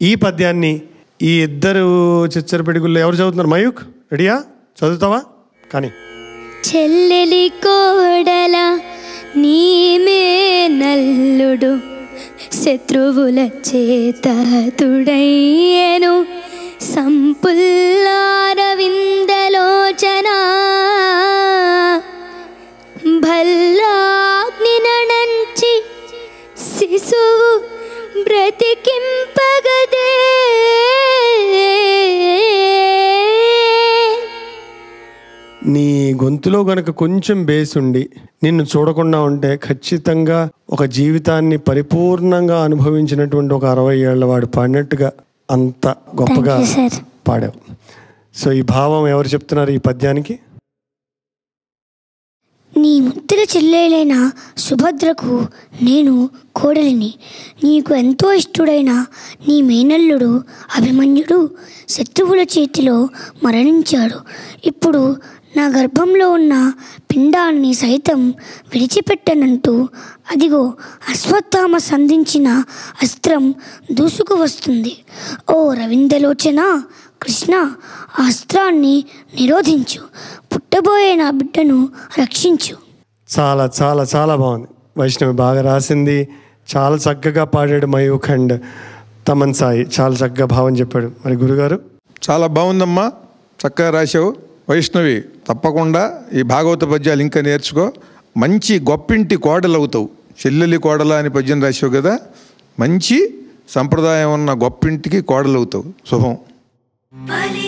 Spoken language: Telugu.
ఈ పద్యాన్ని ఈ ఇద్దరు చిచ్చర పిడుగుల్లో ఎవరు చదువుతున్నారు మయూక్ రెడీయా చదువుతావా కానీ చెల్లెలి కోడల నీమే నల్లుడు శత్రువుల చేత తుడయ్యను సంపుల్లారవిందలోచన భల్లాగ్ని నంచి శిశువు బ్రతికింపగదే నీ గొంతులో గనక కొంచెం బేస్ ఉండి నిన్ను చూడకుండా ఉంటే ఖచ్చితంగా ఒక జీవితాన్ని పరిపూర్ణంగా అనుభవించినటువంటి ఒక అరవై ఏళ్ల వాడు పాడినట్టుగా అంత గొప్పగా Thank you, sir. పాడావు సో ఈ భావం ఎవరు చెప్తున్నారు ఈ పద్యానికి నీ ముద్దుల చెల్లెలైన సుభద్రకు నేను కోడలిని నీకు ఎంతో ఇష్టుడైన నీ మేనల్లుడు అభిమన్యుడు శత్రువుల చేతిలో మరణించాడు ఇప్పుడు నా గర్భంలో ఉన్న పిండాన్ని సైతం విడిచిపెట్టనంటూ అదిగో అశ్వత్థామ సంధించిన అస్త్రం దూసుకు వస్తుంది ఓ రవీంద్రలోచన కృష్ణ ఆ అస్త్రాన్ని నిరోధించు పుట్టబోయే నా బిడ్డను రక్షించు చాలా చాలా చాలా బాగుంది వైష్ణవి బాగా రాసింది చాలా చక్కగా పాడాడు మయూఖ్ అండ్ తమన్ సాయి చాలా చక్కగా భావం చెప్పాడు మరి గురుగారు చాలా బాగుందమ్మా చక్కగా రాశావు వైష్ణవి తప్పకుండా ఈ భాగవత పద్యాలు ఇంకా నేర్చుకో మంచి గొప్పింటి కోడలు అవుతావు చెల్లెలి కోడల అని పద్యం రాశావు కదా మంచి సంప్రదాయం ఉన్న గొప్పింటికి కోడలు అవుతావు శుభం బలి